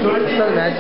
అసలు match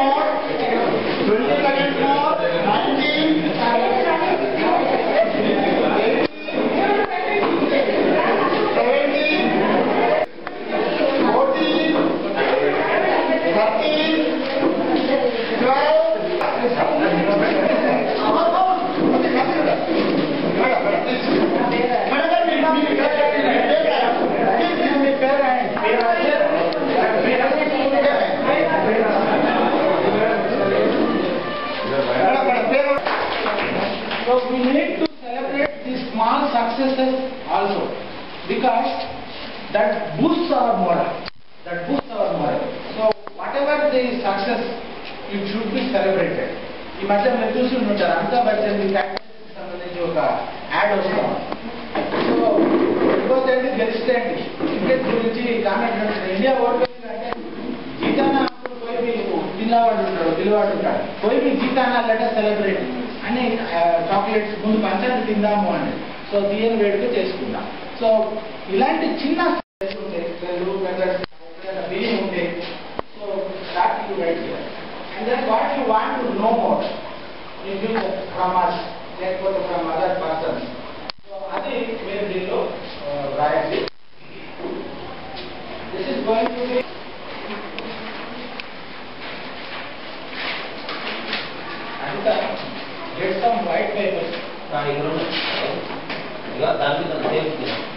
So we need to celebrate these small successes also because that boosts our morale. That boosts our morale. So whatever the success, it should be celebrated. ఈ మధ్య మీరు చూసి ఉంటారు అమితాబ్ బచ్చన్ కి capital సంబంధించి ఒక add వస్తాం సో వెళ్ళిపోతే అండి గెలిస్తే అండి క్రికెట్ గురించి కామెంట్ ఇండియా ఓడిపోయింది అంటే జీతానా అంటూ పోయి మీకు తిన్నవాడు ఉంటాడు పిల్లవాడు ఉంటాడు పోయి మీ జీతానా లెట సెలబ్రేట్ అని చాక్లెట్స్ ముందు పంచాన్ని తిందాము అని సో తీయని వేడుక చేసుకుందాం సో ఇలాంటి చిన్న చేసుకుంటే పిల్లలు పెద్దలు ఎప్పుడైనా బియ్యం ఉంటే so that you write and then what you want to know more in future from us లేకపోతే ఫ్రమ్ అదర్ పర్సన్స్ సో అది మీరు దీనిలో ఆ, రాయండి this is going to be అంతా గెట్ సమ్ వైట్ పేపర్స్ ఇక దాని మీద సేఫ్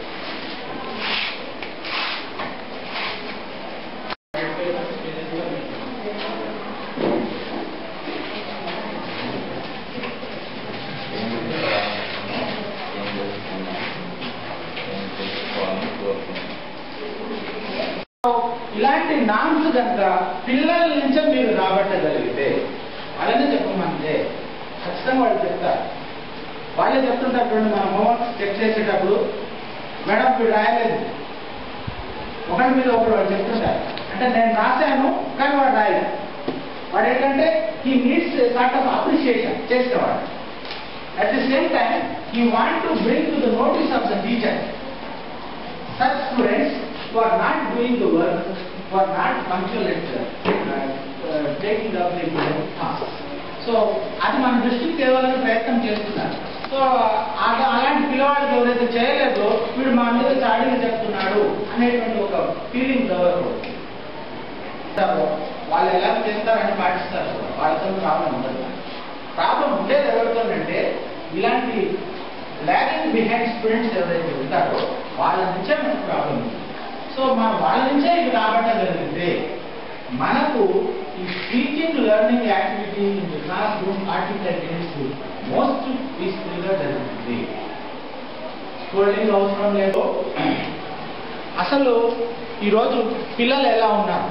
ఇలాంటి నామ్స్ కనుక పిల్లల నుంచే మీరు రాబట్టగలిగితే వాళ్ళనే చెప్పమంటే ఖచ్చితంగా వాళ్ళు చెప్తారు వాళ్ళే చెప్తుంటారు చూడండి మన హోంవర్క్ చెక్ చేసేటప్పుడు మేడం వీడు రాయలేదు ఒకటి మీద ఒకటి వాడు చెప్తుంటారు అంటే నేను రాశాను కానీ వాడు రాయలేదు వాడు ఏంటంటే he needs sort of appreciation చేసేవాడు at the same time he want to bring to the notice of the teacher such students who are not doing the work, who are not punctual at uh, uh, taking up the task. So అది మన దృష్టికి తేవాలని ప్రయత్నం చేస్తున్నారు so అలా- అలాంటి పిల్లవాడికి ఎవరైతే చేయలేదో వీడు మా మీద చాడీలు చెప్తున్నాడు అనేటువంటి ఒక ఫీలింగ్ డెవలప్ అవుతుంది వాళ్ళు ఎలా చేస్తారని పాటిస్తారు వాళ్ళతో ప్రాబ్లం ఉండదు ప్రాబ్లం ఉండేది ఎవరితోనంటే ఇలాంటి లాగింగ్ బిహైండ్ స్టూడెంట్స్ ఎవరైతే ఉంటారో వాళ్ళ నుంచే మనకు ప్రాబ్లం ఉంది సో మనం వాళ్ళ నుంచే ఇవి రాబట్టగలిగితే మనకు ఈ teaching learning activity in the classroom articles most పీస్ఫుల్గా జరుగుతుంది స్కూలింగ్ అవసరం లేదు అసలు ఈరోజు పిల్లలు ఎలా ఉన్నారు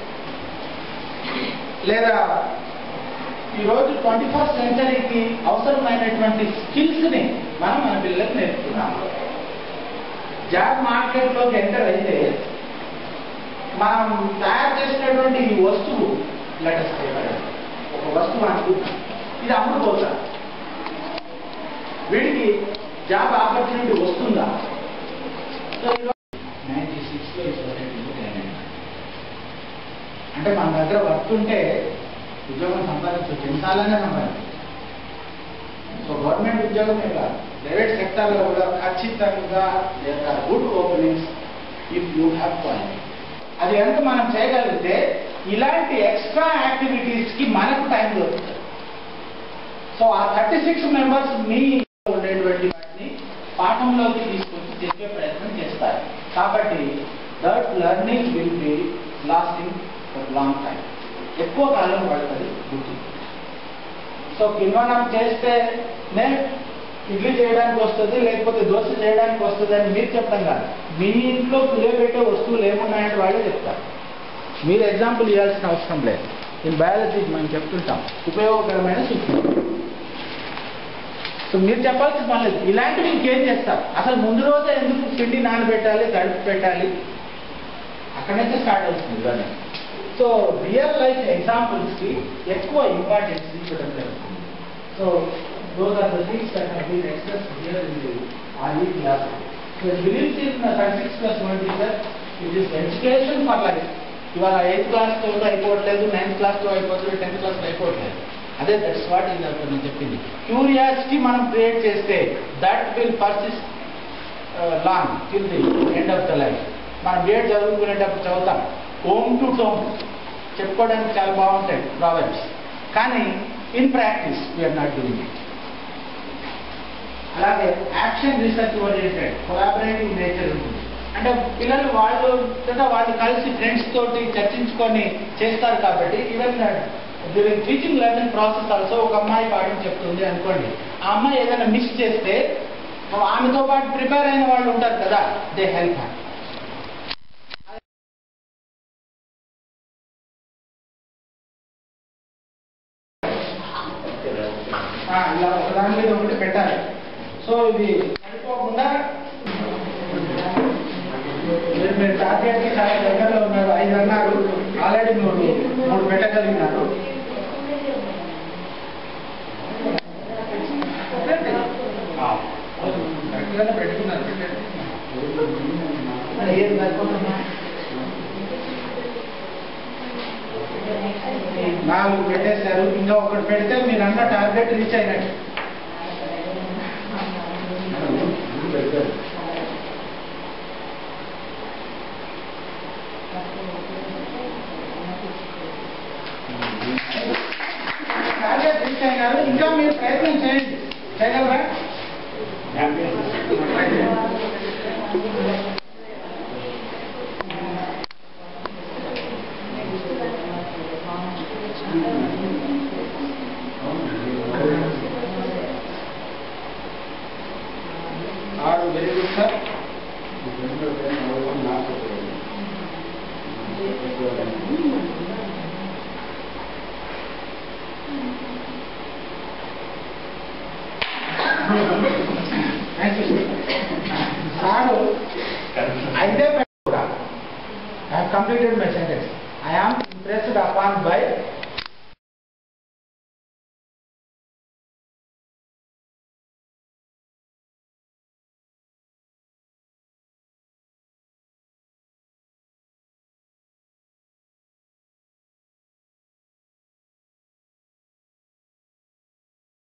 లేదా ఈరోజు ట్వంటీ ఫస్ట్ సెంచరీకి అవసరమైనటువంటి స్కిల్స్ని మనం మన పిల్లలకు నేర్పుతున్నాం జాబ్ మార్కెట్లోకి ఎంటర్ అయితే మనం తయారు చేసినటువంటి ఈ వస్తువు లెటెస్ట్ ఒక వస్తువు అనుకుంటాం ఇది అమ్ముకోతా వీడికి జాబ్ ఆపర్చునిటీ వస్తుందా సో నైన్టీ సిక్స్లో ఈ సొసైటీలో జాయిన్ అయ్యాను. అంటే మన దగ్గర వర్క్ ఉంటే ఉద్యోగం సంపాదించవచ్చు ఎన్నిసార్లనే సంపాదించవచ్చు సో గవర్నమెంట్ ఉద్యోగమే కాదు ప్రైవేట్ సెక్టార్లో కూడా ఖచ్చితంగా good openings if you have quality అది కనుక మనం చేయగలిగితే ఇలాంటి ఎక్స్ట్రా యాక్టివిటీస్కి మనకు టైం దొరుకుతుంది సో ఆ థర్టీ సిక్స్ మెంబర్స్ మీ ఉండేటువంటి వాటిని పాఠంలోకి తీసుకొచ్చి చెప్పే ప్రయత్నం చేస్తారు కాబట్టి that learning will be lasting for long time ఎక్కువ కాలం పడుతుంది గుర్తు సో కిన్వనం చేస్తే నే ఇడ్లీ చేయడానికి వస్తుంది లేకపోతే దోశ చేయడానికి వస్తుంది అని మీరు చెప్తాం కాదు మీ ఇంట్లో పులియబెట్టే వస్తువులు ఏమున్నాయంటే వాళ్ళే చెప్తారు మీరు ఎగ్జాంపుల్ ఇవ్వాల్సిన అవసరం లేదు ఇన్ బయాలజీ మనం చెప్తుంటాం ఉపయోగకరమైన సూచన సో మీరు చెప్పాల్సిన పని లేదు ఇలాంటివి ఇంకేం చేస్తారు అసలు ముందు రోజే ఎందుకు పిండి నానబెట్టాలి తడిపి పెట్టాలి అక్కడ నుంచి స్టార్ట్ అవుతుంది ఇవన్నీ సో రియల్ లైఫ్ ఎగ్జాంపుల్స్ కి ఎక్కువ ఇంపార్టెన్స్ ఇవ్వడం జరుగుతుంది so those are the things that have been express here in the R E class so believes in thirty six plus one teacher it is education for life ఇవాళ eighth class తో అయిపోవట్లేదు ninth class తో అయిపోతుంది tenth class తో అయిపోవట్లేదు అదే that's what ఇది నేను చెప్పింది క్యూరియాసిటీ మనం క్రియేట్ చేస్తే that will persist long till the end of the life మనం బిఎడ్ చదువుకునేటప్పుడు చదువుతాం హోమ్ టు టోమ్ చెప్పుకోవడానికి చాలా బాగుంటాయి ప్రాబ్లమ్స్ కానీ in practice we are not doing it అలాగే action research oriented collaborative nature ఉంటుంది అంటే పిల్లలు వాళ్ళు లేదా వాళ్ళు కలిసి ఫ్రెండ్స్ తోటి చర్చించుకొని చేస్తారు కాబట్టి even during teaching learning process also ఒక అమ్మాయి పాఠం చెప్తుంది అనుకోండి ఆ అమ్మాయి ఏదైనా మిస్ చేస్తే ఆమెతో పాటు ప్రిపేర్ అయిన వాళ్ళు ఉంటారు కదా దే హెల్ప్ హ్యావ్ ఆ, ఇలా ఒకదాని మీద ఒకటి పెట్టాలి సో ఇది సరిపోకుండా మీరు మీరు టార్గెట్కి చాలా దగ్గరలో ఉన్నారు ఐదు అన్నారు ఆల్రెడీ మూడు మూడు పెట్టగలిగినారు ఆ, కరెక్ట్గానే పెట్టుకున్నారు పెట్టండి మరి ఏది సరిపోతుందా నాలుగు పెట్టేశారు ఇంకా ఒకటి పెడితే మీరు అన్న టార్గెట్ రీచ్ అయినట్టు టార్గెట్ రీచ్ అయినారు ఇంకా మీరు ప్రయత్నం చేయండి చేయగలరా ఆరు very good sir thank you sir అయితే